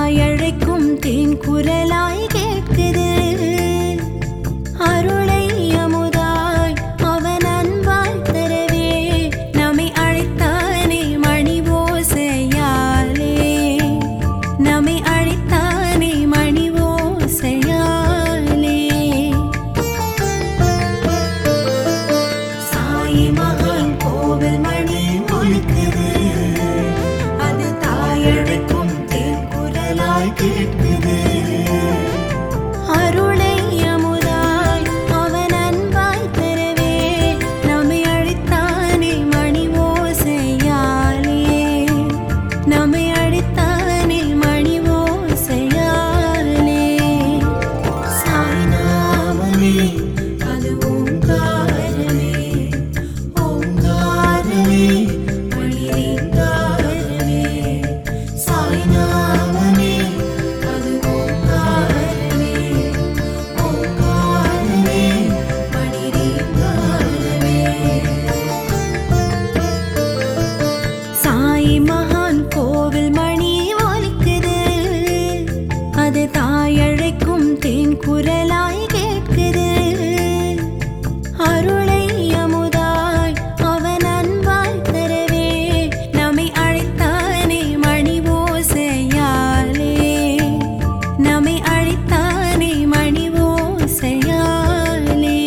தாயழைக்கும் தேன் குரலாய் கேட்குது அருளை அமுதாய் அவன் அன்பால் தரவே நம்மை அழைத்தானே மணி ஓசையாலே நம்மை அழைத்தானே மணி ஓசையாலே சாயி மகன் கோவில் மணி ஒலிக்குது அது தாயழைக்கும் தேன் குரலாய் கேட்குது அருளை அமுதாய் அவன் அன்பாய் தரவே நம்மை அழைத்தானே மணி ஓசையாலே நம்மை அழைத்தானே மணி ஓசையாலே சாய்நாமமே அது ஓங்காரமே ஓங்காரமே மணிரீங்காரமே சாய்நாமமே அது ஓங்காரமே ஓங்காரமே மணிரீங்காரமே சாய் மகான் கோவில் மணி ஒலிக்குது அது தாயழைக்கும் தேன் குரலாய் கேட்குது அருளை அமுதாய் அவன் அன்பால் தரவே நம்மை அழைத்தானே மணி ஓசையாலே நம்மை அழைத்தானே மணி ஓசையாலே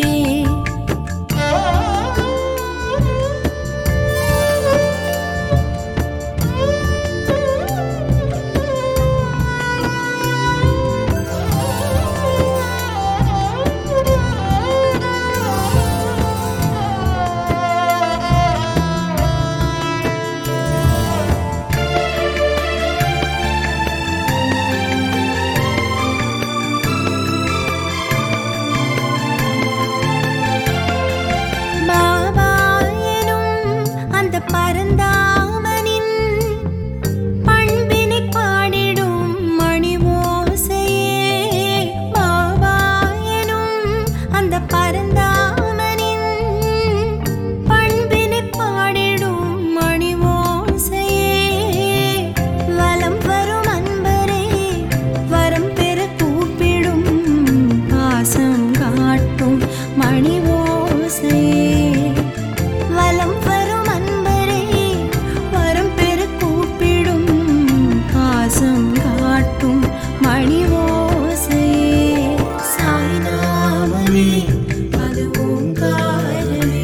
பாபா எனும் அந்த பரந்தாமனின் பண்பினை பாடிடும் மணி ஓசையே பாபா எனும் அந்த பரந்தாமனின் பண்பினை பாடிடும் மணி ஓசையே வலம் வரும் அன்பரே வரம் பெற கூப்பிடும் பாசம் காட்டும் மணி ஓசையே வலம் வரும் அன்பரே வரம் பெற கூப்பிடும் பாசம் காட்டும் மணி ஓசையே சாய்நாமமே அது ஓங்காரமே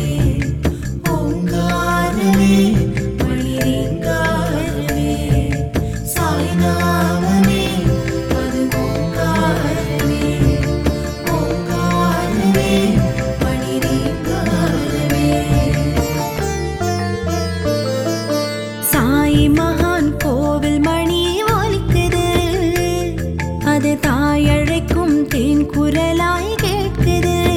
ஓங்காரமே மணிரீங்காரமே சாய்நாமமே அது ஓங்காரமே ஓங்காரமே மணிரீங்காரமே சாய் மகான் கோவில் மணி ஒலிக்குது அது தாயழைக்கும் தேன் குரலாய் கேட்குது